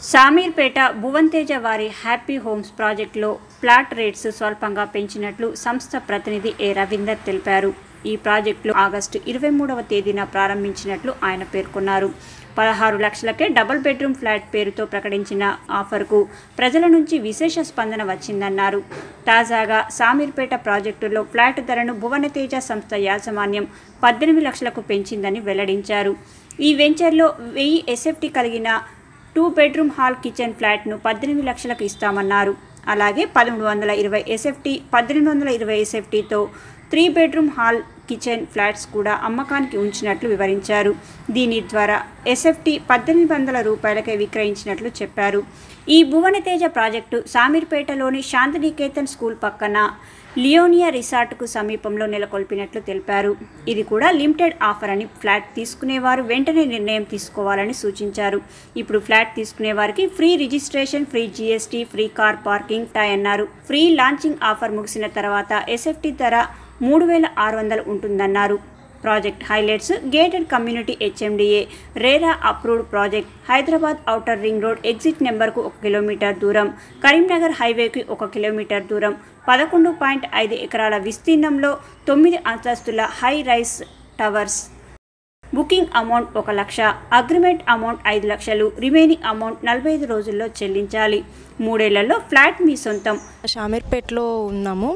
సామీర్పేట భువన్తేజ వారి happy homes ప్రాజెక్టులో plot rates స్వల్పంగా పెంచినట్లు సంస్థ ప్రతినిధి ఏ రవీందర్ తెలిపారు ఈ ప్రాజెక్టులు ఆగస్టు ఇరవై మూడవ తేదీన ప్రారంభించినట్లు ఆయన పేర్కొన్నారు పదహారు లక్షలకే డబుల్ బెడ్రూమ్ ఫ్లాట్ పేరుతో ప్రకటించిన ఆఫర్కు ప్రజల నుంచి విశేష స్పందన వచ్చిందన్నారు తాజాగా సామీర్పేట ప్రాజెక్టులో ఫ్లాట్ ధరను భువనతేజ సంస్థ యాజమాన్యం పద్దెనిమిది లక్షలకు పెంచిందని వెల్లడించారు ఈ వెంచర్లో వెయ్యి ఎస్ఎఫ్టీ కలిగిన టూ బెడ్రూమ్ హాల్ కిచెన్ ఫ్లాట్ను పద్దెనిమిది లక్షలకు ఇస్తామన్నారు అలాగే పదమూడు వందల ఇరవై ఎస్ఎఫ్టీ పద్దెనిమిది వందల ఇరవై ఎస్ఎఫ్టీతో three bedroom hall kitchen flats కూడా అమ్మకానికి ఉంచినట్లు వివరించారు దీని ద్వారా ఎస్ఎఫ్టీ పద్దెనిమిది వందల రూపాయలకే విక్రయించినట్లు చెప్పారు ఈ భువనతేజ ప్రాజెక్టు సామీర్పేటలోని శాంతినికేతన్ స్కూల్ పక్కన లియోనియా రిసార్ట్కు సమీపంలో నెలకొల్పినట్లు తెలిపారు ఇది కూడా లిమిటెడ్ ఆఫర్ అని ఫ్లాట్ తీసుకునేవారు వెంటనే నిర్ణయం తీసుకోవాలని సూచించారు ఇప్పుడు ఫ్లాట్ తీసుకునే వారికి free registration free GST free car parking టై అన్నారు ఫ్రీ లాంచింగ్ ఆఫర్ ముగిసిన తర్వాత ఎస్ఎఫ్టీ ధర మూడు వేల ఆరు వందలు ఉంటుందన్నారు project highlights gated community HMDA RERA approved project Hyderabad outer ring road exit నెంబర్కు ఒక కిలోమీటర్ దూరం కరీంనగర్ హైవేకి ఒక కిలోమీటర్ దూరం పదకొండు పాయింట్ ఐదు ఎకరాల విస్తీర్ణంలో తొమ్మిది అంతస్తుల high rise towers booking amount ఒక లక్ష అగ్రిమెంట్ అమౌంట్ ఐదు లక్షలు రిమైనింగ్ అమౌంట్ నలభై ఐదు రోజుల్లో చెల్లించాలి మూడేళ్లలో ఫ్లాట్ మీ సొంతం షామీర్పేట్లో ఉన్నాము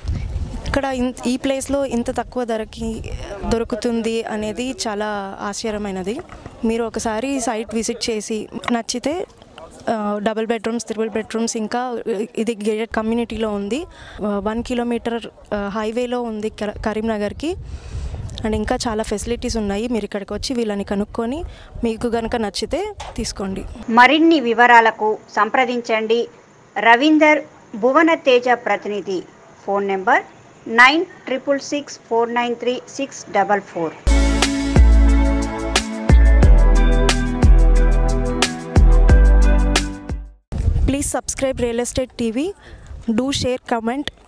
ఇక్కడ ఇన్- ఈ ప్లేస్లో ఇంత తక్కువ ధరకి దొరుకుతుంది అనేది చాలా ఆశ్చర్యమైనది మీరు ఒకసారి సైట్ విజిట్ చేసి నచ్చితే ఆ, డబుల్ బెడ్రూమ్స్ త్రిబుల్ బెడ్రూమ్స్ ఇంకా ఇది గేటెడ్ కమ్యూనిటీలో ఉంది ఆ, వన్ కిలోమీటర్ ఆ, హైవేలో ఉంది కర- కరీంనగర్కి అండ్ ఇంకా చాలా ఫెసిలిటీస్ ఉన్నాయి మీరు ఇక్కడికి వచ్చి వీళ్ళని కనుక్కొని మీకు కనుక నచ్చితే తీసుకోండి మరిన్ని వివరాలకు సంప్రదించండి రవీందర్ భువన తేజ ప్రతినిధి phone number nine triple six four nine three six double four Please subscribe Real Estate TV. Do share, comment,